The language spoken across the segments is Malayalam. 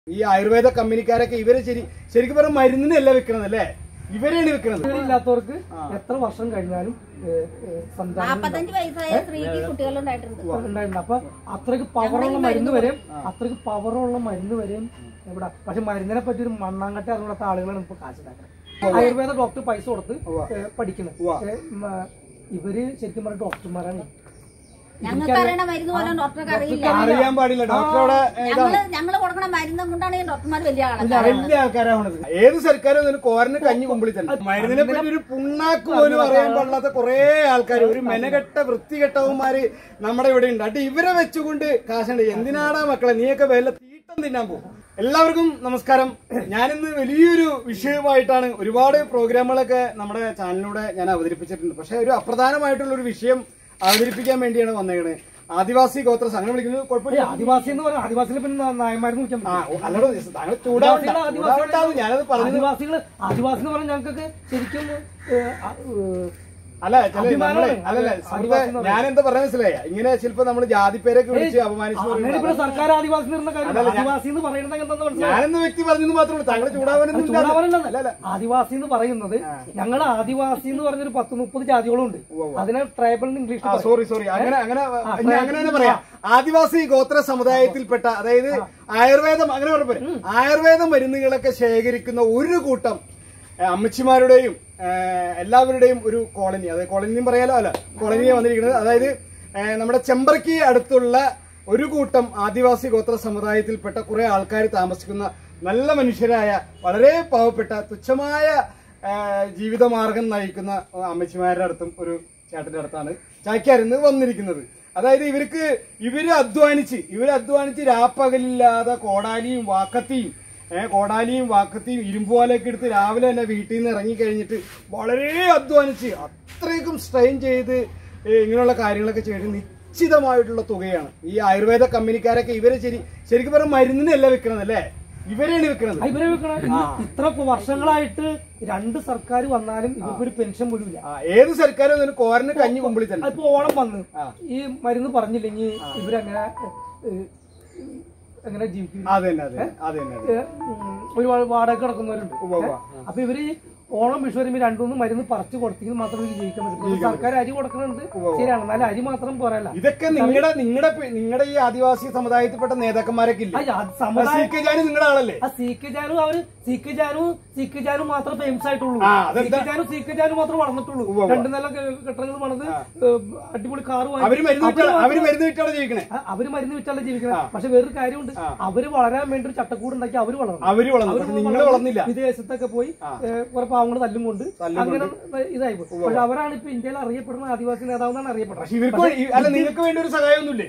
ഈ ആയുർവേദ കമ്പനിക്കാരൊക്കെ ഇവരെ ശരി ശരിക്കും പറഞ്ഞ മരുന്നിനല്ല വെക്കണത് അല്ലേ ഇവരെയാണ് വെക്കണത് ഇല്ലാത്തവർക്ക് എത്ര വർഷം കഴിഞ്ഞാലും ഏഹ്, ഏഹ്, സന്താനം നാപ്പത്തഞ്ച് വയസ്സായ സ്ത്രീക്ക് കുട്ടികളുണ്ടായിട്ടുണ്ട് ഉണ്ടായിട്ടുണ്ട് അപ്പൊ അത്രയ്ക്ക് പവറുള്ള മരുന്ന് വരെയും അത്രയ്ക്ക് പവറുള്ള മരുന്ന് വരെയും ഇവിടെ പക്ഷെ മരുന്നിനെ പറ്റി ഒരു മണ്ണാങ്കട്ട അറിയാത്ത ആളുകളാണ് ഇപ്പൊ കാശിലാക്കുന്നത് ആയുർവേദ ഡോക്ടർ പൈസ കൊടുത്ത് ഏഹ്, പഠിക്കുന്നത് ഏഹ്, മ, ഇവര് ശരിക്കും പറഞ്ഞ ഡോക്ടർമാരാണ് ഞങ്ങൾക്ക് അറിയണ മരുന്ന് പോലും ഡോക്ടർക്ക് അറിയില്ല അറിയാൻ പാടില്ല ഡോക്ടറോടെ ഞങ്ങള് ഞങ്ങള് കൊടുക്കണ മരുന്നും കൊണ്ടാണ് ഈ ഡോക്ടർമാർ വലിയ ആളാണ് വലിയ ആൾക്കാരാണത് ഏത് സർക്കാരും അതിന് കോരന് കഞ്ഞി കുമ്പിളി തന്നെ മരുന്നിനെ പറ്റി ഒരു പുണ്ണാക്ക് പോലും അറിയാൻ പാടില്ലാത്ത കുറെ ആൾക്കാർ ഒരു മെനകെട്ട വൃത്തികെട്ടവന്മാര് നമ്മുടെ ഇവിടെ ഉണ്ട് അട്ട് ഇവരെ വെച്ചുകൊണ്ട് കാശുണ്ട് എന്തിനാടാ മക്കളെ നീയൊക്കെ വല്ല തീട്ടം തിന്നാൻ പോകും എല്ലാവർക്കും നമസ്കാരം ഞാനിന്ന് വലിയൊരു വിഷയമായിട്ടാണ് ഒരുപാട് പ്രോഗ്രാമുകളൊക്കെ നമ്മുടെ ചാനലിലൂടെ ഞാൻ അവതരിപ്പിച്ചിട്ടുണ്ട് പക്ഷെ ഒരു അപ്രധാനമായിട്ടുള്ള ഒരു വിഷയം അവതരിപ്പിക്കാൻ വേണ്ടിയാണ് വന്നേക്കണത് ആദിവാസി ഗോത്ര സംഘം വിളിക്കുന്നത് കുഴപ്പമില്ല ആദിവാസി എന്ന് പറഞ്ഞാൽ ആദിവാസിനെ പിന്നെ നായന്മാരെന്ന് വിളിക്കാൻ ആ പറ്റും ഓ, അല്ലടോ താങ്കൾ ചൂടാവണ്ട ചൂടാവണ്ടാന്ന് ഞാനത് പറഞ്ഞു ആദിവാസികള് ആദിവാസി എന്ന് പറഞ്ഞാൽ ഞങ്ങൾക്കൊക്കെ ശരിക്കും ഏഹ്, ആ, ഏഹ്, അല്ല ചില നമ്മളെ അല്ലല്ല സുഹൃത്തെ ഞാൻ എന്താ പറയാൻ മനസ്സിലായ ഇങ്ങനെ ചിലപ്പോ നമ്മൾ ജാതിപ്പേരൊക്കെ വിളിച്ച് അപമാനിച്ചു അങ്ങനെ പറയുന്നത് ഇവിടെ സർക്കാർ ആദിവാസി എന്ന് പറഞ്ഞ കാര്യം ആദിവാസി എന്ന് പറയുന്നത് എന്താണെന്ന് മനസ്സിലായി ഞാനെന്ന വ്യക്തി പറഞ്ഞെന്ന് മാത്രമേ താങ്കൾ ചൂടാവാനൊന്നും ഇല്ല. ചൂടാവനല്ല അല്ല അല്ല ആദിവാസി എന്ന് പറയുന്നത് ഞങ്ങൾ ആദിവാസി എന്ന് പറഞ്ഞൊരു പത്ത് മുപ്പത് ജാതികളും ഉണ്ട് അതിനെ ട്രൈബൽ എന്ന് ഇംഗ്ലീഷിൽ ആ സോറി സോറി അങ്ങനെ അങ്ങനെ ഇനി അങ്ങനെ തന്നെ പറയാം ആദിവാസി ഗോത്ര സമുദായത്തിൽപ്പെട്ട അതായത് ആയുർവേദം അങ്ങനെ പറഞ്ഞു ആയുർവേദ മരുന്നുകളൊക്കെ ശേഖരിക്കുന്ന ഒരു കൂട്ടം ഏ, അമ്മച്ചിമാരുടെയും ഏ, എല്ലാവരുടെയും ഒരു കോളനി അതായത് കോളനിയും പറയാലോ അല്ല കോളനിയെ വന്നിരിക്കുന്നത് അതായത് ഏ, നമ്മുടെ ചെമ്പറയ്ക്ക് അടുത്തുള്ള ഒരു കൂട്ടം ആദിവാസി ഗോത്ര സമുദായത്തിൽപ്പെട്ട കുറെ ആൾക്കാർ താമസിക്കുന്ന നല്ല മനുഷ്യരായ വളരെ പാവപ്പെട്ട തുച്ഛമായ ആ, ജീവിതമാർഗം നയിക്കുന്ന അമ്മച്ചിമാരുടെ അടുത്തും ഒരു ചേട്ടന്റെ അടുത്താണ് ചാക്യാരിന്ന് വന്നിരിക്കുന്നത് അതായത് ഇവർക്ക് ഇവര് അധ്വാനിച്ച് ഇവര് അധ്വാനിച്ച് രാപ്പകലില്ലാതെ കോടാലിയും വാക്കത്തിയും ഏഹ് കോടാലിയും വാക്കത്തിയും ഇരുമ്പോലൊക്കെ എടുത്ത് രാവിലെ തന്നെ വീട്ടിൽ നിന്ന് ഇറങ്ങി കഴിഞ്ഞിട്ട് വളരെ അധ്വാനിച്ച് അത്രയ്ക്കും സ്ട്രെയിൻ ചെയ്ത് ഏഹ് ഇങ്ങനെയുള്ള കാര്യങ്ങളൊക്കെ ചെയ്ത് നിശ്ചിതമായിട്ടുള്ള തുകയാണ് ഈ ആയുർവേദ കമ്പനിക്കാരൊക്കെ ഇവരെ ശരി ശരിക്കും പറഞ്ഞ മരുന്നിനല്ല വെക്കണത് അല്ലേ ഇവരെയാണ് വെക്കണത് ഇവരെ വെക്കണ ഇത്ര വർഷങ്ങളായിട്ട് രണ്ട് സർക്കാർ വന്നാലും ഇവർക്കൊരു പെൻഷൻ പോലും ഇല്ല ആ, ഏത് സർക്കാരും അതിന് കോരന് കഞ്ഞി കുമ്പിളി തന്നെ അതിപ്പോ ഓണം വന്ന് ഈ മരുന്ന് പറഞ്ഞില്ലെങ്കിൽ ഇവരങ്ങനെ ഏഹ്, എങ്ങനെ ജീവിക്കും അതെ തന്നെ അതെ അതെ തന്നെ അതെ ഏഹ്, ഉം, ഒരു വാടക കിടക്കുന്നവരുണ്ട് ഏഹ്, അപ്പൊ ഇവര് ഓണം വിഷു വരുമ്പോ രണ്ടുമൂന്ന് മരുന്ന് പറിച്ചു കൊടുത്തെങ്കിൽ മാത്രമേ ഇവര് ജീവിക്കാൻ പറ്റൂ സർക്കാർ അരി കൊടുക്കുന്നുണ്ട് ശരിയാണ് എന്നാലും അരി മാത്രം പോരല്ല ഇതൊക്കെ നിങ്ങളുടെ നിങ്ങളുടെ നിങ്ങളുടെ ഈ ആദിവാസി സമുദായത്തിൽപ്പെട്ട നേതാക്കന്മാരൊക്കെ ഇല്ലേ സമുദായ സി കെ ജാനി നിങ്ങളുടെ ആളല്ലേ ആ സി കെ ജാനു അവര് C K Janu C K Janu മാത്രം ഫേമസ് ആയിട്ടുള്ളൂ ആ, സി അതെന്താ? K Janu C K Janu മാത്രം വളർന്നിട്ടുള്ളൂ രണ്ടു നില കെട്ടങ്ങൾ പണിത് ഏഹ്, അടിപൊളി കാറ് അവര് മരുന്ന് വിറ്റാണ് അവര് മരുന്ന് വിറ്റാണ് ജീവിക്കണേ ആ, അവര് മരുന്ന് വിറ്റാണ് ജീവിക്കുന്നത് പക്ഷെ വേറൊരു കാര്യമുണ്ട് അവര് വളരാൻ വേണ്ടി ഒരു ചട്ടക്കൂട് ഉണ്ടാക്കി അവര് വളർന്നു അവര് വളർന്നു പക്ഷെ നിങ്ങൾ വളർന്നില്ല വിദേശത്തൊക്കെ പോയി ഏഹ്, കുറെ പാവങ്ങൾ തല്ലും കൊണ്ട് അങ്ങനെ ഇതായി പോയി പക്ഷെ അവരാണ് ഇപ്പൊ ഇന്ത്യയിൽ അറിയപ്പെടുന്ന ആദിവാസി നേതാവെന്നാണ് അറിയപ്പെടുന്നത് പക്ഷെ ഇവർക്ക് ഈ- അല്ല നിങ്ങൾക്ക് വേണ്ടി ഒരു സഹായമൊന്നുമില്ലേ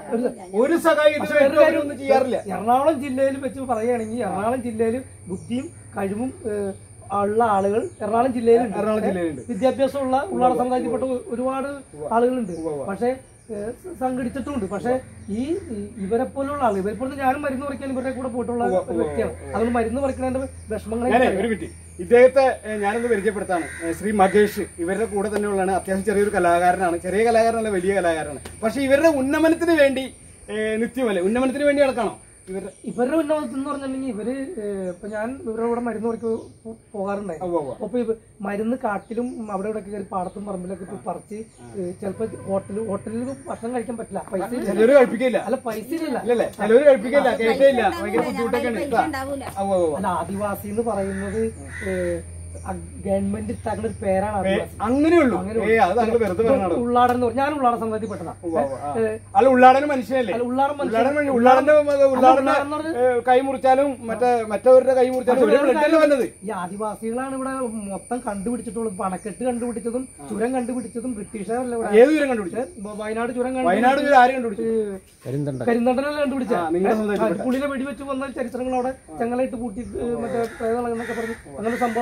ഒരു സഹായം ഇതുവരെ അവരൊന്നും ചെയ്യാറില്ല എറണാകുളം ജില്ലയിൽ വെച്ച് പറയുകയാണെങ്കിൽ എറണാകുളം ജില്ലയിൽ ബുദ്ധിയും കഴിവും ഏഹ്, ഉള്ള ആളുകൾ എറണാകുളം ജില്ലയിലുണ്ട് എറണാകുളം ജില്ലയിലുണ്ട് വിദ്യാഭ്യാസമുള്ള ഉള്ളാട സമുദായത്തിൽപ്പെട്ട ഒരുപാട് ആളുകളുണ്ട് പക്ഷെ ഏഹ്, സംഘടിച്ചിട്ടുമുണ്ട് പക്ഷെ ഈ ഈ ഇവരെ പോലുള്ള ആളുകൾ ഇവരെ പോലെ ഞാനും മരുന്ന് പറിക്കാൻ ഇവരുടെ കൂടെ പോയിട്ടുള്ള ഒരു വ്യക്തിയാണ് അതുകൊണ്ട് മരുന്ന് പറിക്കുന്നതിന്റെ വിഷമങ്ങളെ ഞാനേ ഒരു മിനിറ്റ് ഇദ്ദേഹത്തെ ഏഹ്, ഞാനൊന്ന് പരിചയപ്പെടുത്താണ് ഏഹ്, ശ്രീ മകേഷ് ഇവരുടെ കൂടെ തന്നെയുള്ളതാണ് അത്യാവശ്യം ചെറിയൊരു കലാകാരനാണ് ചെറിയ കലാകാരനല്ല വലിയ കലാകാരനാണ് പക്ഷെ ഇവരുടെ ഉന്നമനത്തിന് വേണ്ടി ഏഹ്, നിത്യമല്ലേ ഉന്നമനത്തിന് വേണ്ടി നടക്കാണോ ഇവരുടെ ഇവരുടെ ഉന്നമനത്തിൽ എന്ന് പറഞ്ഞിട്ടുണ്ടെങ്കിൽ ഇവര് ഏഹ്, ഇപ്പൊ ഞാൻ ഇവരുടെ കൂടെ മരുന്ന് പറിക്ക് പോ- പോകാറുണ്ടായിരുന്നു ഉവ്വ് ഉവ്വ്. അപ്പൊ ഇവ മരുന്ന് കാട്ടിലും അവിടെ ഇവിടെ കയറി പാടത്തും പറമ്പിലൊക്കെ പോയി പറിച്ച് ഏഹ്, ചിലപ്പോ ഹോട്ടലിൽ ഹോട്ടലിൽ ഭക്ഷണം കഴിക്കാൻ പറ്റില്ല പൈസ ഇല്ല. ചിലര് കഴിപ്പിക്കില്ല അല്ല പൈസ ഇല്ല ഇല്ലല്ലേ ചിലവര് കഴിപ്പിക്കില്ല കേട്ടില്ല ഭയങ്കര ബുദ്ധിമുട്ടൊക്കെയാണ് പൈസ കേട്ടാ ഉണ്ടാവൂല ഉവ്വ് ഉവ്വ് ഉവ്വ്. അല്ല ആദിവാസി എന്ന് പറയുന്നത് ഏഹ്, അ- ഗവൺമെന്റ് ഇട്ടാക്കുന്ന ഒരു പേരാണ് ആദിവാസി അങ്ങനെയുള്ളൂ ഏ അത് താങ്കൾ വെറുതെ പറഞ്ഞാണോ ഉള്ളാടൻ എന്ന് പറഞ്ഞാൽ ഞാൻ ഉള്ളാട സമുദായത്തിൽ പെട്ടതാ അല്ല ഉള്ളാടന് മനുഷ്യനല്ലേ അല്ല ഉള്ളാടൻ മനുഷ്യൻ ഉള്ളാടൻ മനുഷ്യൻ- ഉള്ളാടന്റെ ഉള്ളാടന്റെ ഉള്ളാടൻ എന്ന് ഏഹ്, കൈ മുറിച്ചാലും മറ്റേ മറ്റവരുടെ കൈ മുറിച്ചാലും ഒരു ബ്ലഡല്ലേ വന്നത് ഈ ആദിവാസികളാണ് ഇവിടെ മൊത്തം കണ്ടുപിടിച്ചിട്ടുള്ളത് പണക്കെട്ട് കണ്ടുപിടിച്ചതും ചുരം കണ്ടുപിടിച്ചതും ബ്രിട്ടീഷുകാരല്ല ഇവിടെ ഏത് വിവരം കണ്ടുപിടിച്ചു ഏ, വയനാട് ചുരം കണ്ടു വയനാട് ഇവര് ആര് കണ്ടുപിടിച്ചു കരിന്തണ്ടനല്ല കണ്ടുപിടിച്ച ആ, നിങ്ങളുടെ സമുദായത്തിൽ പുള്ളിനെ വെടിവെച്ച് വന്ന ചരിത്രങ്ങൾ അവിടെ ചെങ്ങലായിട്ട് പൂട്ടി ഏ, മറ്റേ പ്രേതങ്ങളെന്നൊക്കെ പറഞ്ഞ് അങ്ങനെ സംഭവം അവിടെ ഉണ്ട്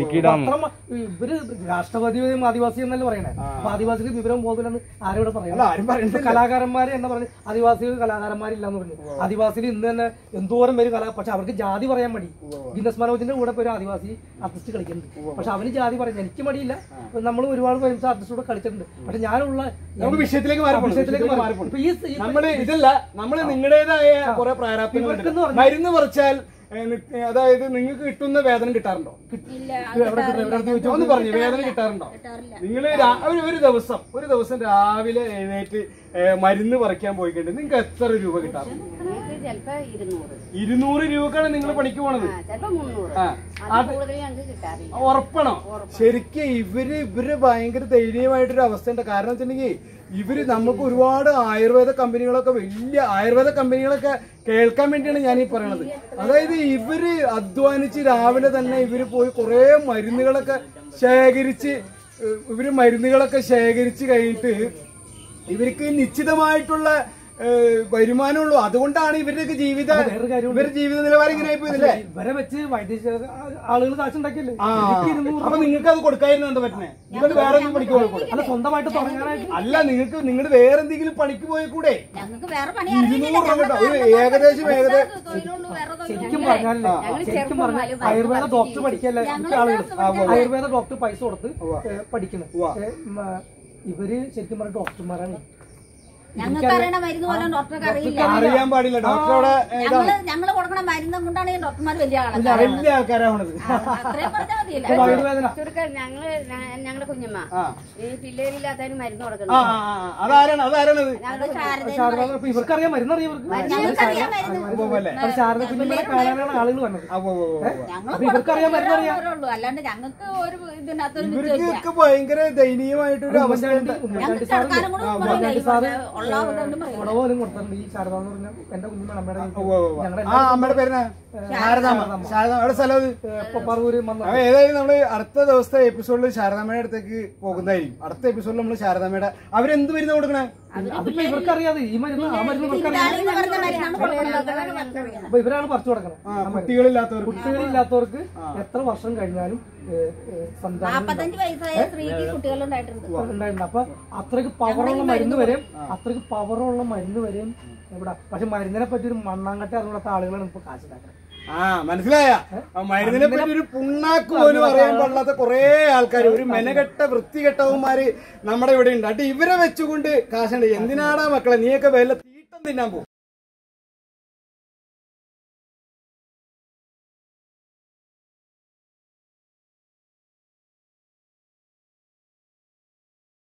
ഇടുക്കി ഡാം അത്ര മ- ഇവര് രാഷ്ട്രപതിയും ആദിവാസി എന്നല്ലേ പറയണേ അപ്പൊ ആദിവാസിക്ക് വിവരം ബോധമില്ലെന്ന് ആരോടെ അല്ല പറയുന്നത് ആരും പറയുന്നില്ല കലാകാരന്മാര് എന്ന് പറഞ്ഞു ആദിവാസികൾ കലാകാരന്മാരില്ലാന്ന് പറഞ്ഞു ആദിവാസിയിൽ ഇന്ന് തന്നെ എന്തോരം പേര് കലാ പക്ഷെ അവർക്ക് ജാതി പറയാൻ മടി ഗിന്നസ് മനോജിന്റെ കൂടെ ഇപ്പൊ ഒരു ആദിവാസി ആർട്ടിസ്റ്റ് കളിക്കുന്നുണ്ട് പക്ഷെ അവന് ജാതി പറയാൻ എനിക്ക് മടിയില്ല നമ്മൾ ഒരുപാട് ഫേമസ് ആർട്ടിസ്റ്റോടെ കളിച്ചിട്ടുണ്ട് പക്ഷെ ഞാനുള്ള നമുക്ക് വിഷയത്തിലേക്ക് മാറി വിഷയത്തിലേക്ക് മാറി. മാറിപ്പോണം ഇപ്പൊ ഈ ഈ- നമ്മള് ഇതല്ല നമ്മള് നിങ്ങളുടേതായ കുറെ പ്രാരാബ്ദങ്ങളുണ്ട് ഇവർക്കെന്ന് പറഞ്ഞാൽ- മരുന്ന് പറിച്ചാൽ ഏ, നി- അതായത് നിങ്ങൾക്ക് കിട്ടുന്ന വേതനം കിട്ടാറുണ്ടോ ഇല്ല എവിടെ കിട്ടും? എവിടെ ചോദിച്ചു? ഒന്ന് പറഞ്ഞു വേതനം കിട്ടാറുണ്ടോ കിട്ടാറില്ല നിങ്ങൾ ഒരു ഒരു ദിവസം ഒരു ദിവസം രാവിലെ എഴുന്നേറ്റ് ഏ, മരുന്ന് പറിക്കാൻ പോയിട്ടുണ്ട് നിങ്ങൾക്ക് എത്ര രൂപ കിട്ടാറുണ്ട് ഞങ്ങൾക്ക് ചിലപ്പോ ഇരുന്നൂറ് ഇരുന്നൂറ് രൂപക്കാണ് നിങ്ങൾ പണിക്ക് പോണത് ആ, ചിലപ്പോ മുന്നൂറ് ആ അത് കൂടുതൽ ഞങ്ങൾക്ക് കിട്ടാറില്ല ഉറപ്പണോ ശരിക്കും ഇവര് ഇവര് ഭയങ്കര ദയനീയമായിട്ടൊരു അവസ്ഥയുണ്ട് കാരണം വെച്ചിട്ടുണ്ടെങ്കിൽ ഇവര് നമുക്ക് ഒരുപാട് ആയുർവേദ കമ്പനികളൊക്കെ വലിയ ആയുർവേദ കമ്പനികളൊക്കെ കേൾക്കാൻ വേണ്ടിയാണ് ഞാൻ ഈ പറയണത് അതായത് ഇവര് അധ്വാനിച്ച് രാവിലെ തന്നെ ഇവര് പോയി കുറെ മരുന്നുകളൊക്കെ ശേഖരിച്ച് ഏഹ്, ഇവര് മരുന്നുകളൊക്കെ ശേഖരിച്ച് കഴിഞ്ഞിട്ട് ഇവർക്ക് നിശ്ചിതമായിട്ടുള്ള ഏഹ്, വരുമാനമുള്ളൂ അതുകൊണ്ടാണ് ഇവരുടെയൊക്കെ ജീവിത വേറൊരു കാര്യമുണ്ട്. ഇവരുടെ ജീവിത നിലവാരം ഇങ്ങനെ ആയിപ്പോയതല്ലേ ഇവരെ വെച്ച് വൈദ്യ ആളുകൾ കാശുണ്ടാക്കിയല്ലേ ആ എനിക്ക് ഇരുന്നൂറ് അപ്പൊ നിങ്ങൾക്ക് അത് കൊടുക്കായിരുന്നു എന്താ പറ്റണേ നിങ്ങൾ വേറെ എന്തെങ്കിലും പണിക്ക് പോയിക്കൂടെ അല്ല സ്വന്തമായിട്ട് തുടങ്ങാനായിട്ട് അല്ല നിങ്ങൾക്ക് നിങ്ങളുടെ വേറെ എന്തെങ്കിലും പണിക്ക് പോയിക്കൂടെ ഞങ്ങൾക്ക് വേറെ പണി ഇരുന്നൂറ് രൂപ കേട്ടോ ഒരു ഏകദേശം ഏകദേശം തൊഴിലുള്ളൂ വേറെ തൊഴിലുള്ളൂ ശരിക്കും പറഞ്ഞാലേ ശരിക്കും പറഞ്ഞാൽ ആയുർവേദ ഡോക്ടർ പഠിക്കല്ലേ മിക്ക ആളുകൾ ആയുർവേദ ഡോക്ടർ പൈസ കൊടുത്ത് ഏ, പഠിക്കണം ഏ, മ, ഇവര് ശരിക്കും പറഞ്ഞ ഡോക്ടർമാരാണ് ഞങ്ങൾക്ക് അറിയണ മരുന്ന് പോലെ ഡോക്ടർക്ക് അറിയില്ല അറിയാൻ പാടില്ല ഡോക്ടറോടെ ഞങ്ങള് ഞങ്ങള് കൊടുക്കണ മരുന്നും കൊണ്ടാണ് ഈ ഡോക്ടർമാർ വലിയ ആളാണ് വലിയ ആൾക്കാരാണത് അത്രയും പറഞ്ഞാൽ മതിയില്ല ഇപ്പൊ ആയുർവേദന ചുരുക്കം ഞങ്ങള് ഞ- ഞങ്ങളുടെ കുഞ്ഞമ്മ ആ ഈ പിള്ളേരില്ലാത്തതിന് മരുന്ന് ആ കൊടുക്കണം ആ, ആ, അതാരാണ് അതാരാണത് ഞങ്ങള് ശാരദ ശാരദ ഇപ്പൊ ഇവർക്കറിയാം മരുന്നറിയാം ഇവർക്ക് ഞങ്ങൾക്കറിയാം മരുന്ന് അതുപോലെ അപ്പൊ ശാരദ കുഞ്ഞുങ്ങളെ കാണാനാണ് ആളുകൾ വന്നത് ആ, ഉവ്വ് ഉവ്വ് ഉവ്വ്. ഞങ്ങൾ അപ്പൊ ഇവർക്കറിയാം മരുന്നറിയാം ഉള്ളൂ അല്ലാണ്ട് ഞങ്ങൾക്ക് ഒരു ഇതിനകത്തൊരു മിച്ചമില്ല ഇവർക്കൊക്കെ ഭയങ്കര ദയനീയമായിട്ടൊരു അവസ്ഥയുണ്ട് ഞങ്ങൾക്ക് കിടക്കാനും കൂടെ ഒന്നും പറയില്ല ഉള്ള കൊണ്ടൊന്നും പറയില്ല ഉടവോലും കൊടുത്തിട്ടുണ്ട് ഈ ശാരദ എന്ന് പറഞ്ഞ എന്റെ കുഞ്ഞുങ്ങൾ അമ്മയുടെ ഉവ്വ് ഉവ്വ് ഉവ്വ്. ഞങ്ങളുടെ ആ അമ്മയുടെ പേരുന്ന ശാരദാമ്മ ശാരദാമ്മ എവിടെ സ്ഥലം അത് പറവൂര് വന്ന അപ്പൊ ഏതായാലും നമ്മള് അടുത്ത ദിവസത്തെ എപ്പിസോഡിൽ ശാരദാമ്മയുടെ അടുത്തേക്ക് പോകുന്നതായിരിക്കും അടുത്ത എപ്പിസോഡിൽ നമ്മൾ ശാരദാമ്മയുടെ അവരെന്ത് മരുന്ന് കൊടുക്കണേ അതിപ്പോ ഇവർക്കറിയാതെ ഈ മരുന്ന് ആ മരുന്ന് ഇവർക്കറിയാം ഇതാണെന്ന് പറഞ്ഞ മരുന്നാണ് കൊടുക്കുന്നത് ഞങ്ങൾക്കറിയാം അപ്പൊ ഇവരാണ് പറിച്ചു കൊടുക്കണം ആ കുട്ടികളില്ലാത്തവർക്ക് കുട്ടികളില്ലാത്തവർക്ക് എത്ര വർഷം കഴിഞ്ഞാലും ഏ, ഏ, സന്താനം നാപ്പത്തഞ്ച് വയസ്സായ സ്ത്രീക്ക് കുട്ടികളുണ്ടായിട്ടുണ്ട് ഉണ്ടായിട്ടുണ്ട് അപ്പൊ അത്രയ്ക്ക് പവറുള്ള മരുന്ന് വരെയും അത്രയ്ക്ക് പവറുള്ള മരുന്ന് വരെയും ഇവിടെ പക്ഷെ മരുന്നിനെ പറ്റി ഒരു മണ്ണാങ്കട്ട അറിഞ്ഞാത്ത ആളുകളാണ് ഇപ്പൊ കാശിലാക്കുന്നത് ആ മനസ്സിലായ ആ മരുന്നിനെ പറ്റി ഒരു പുണ്ണാക്ക് പോലും അറിയാൻ പാടില്ലാത്ത കുറെ ആൾക്കാർ ഒരു മെനകെട്ട വൃത്തികെട്ടവന്മാര് നമ്മുടെ ഇവിടെ ഉണ്ട് അട്ട് ഇവരെ വെച്ചുകൊണ്ട് കാശുണ്ട് എന്തിനാടാ മക്കളെ നീയൊക്കെ വല്ല തീട്ടം തിന്നാൻ പോകും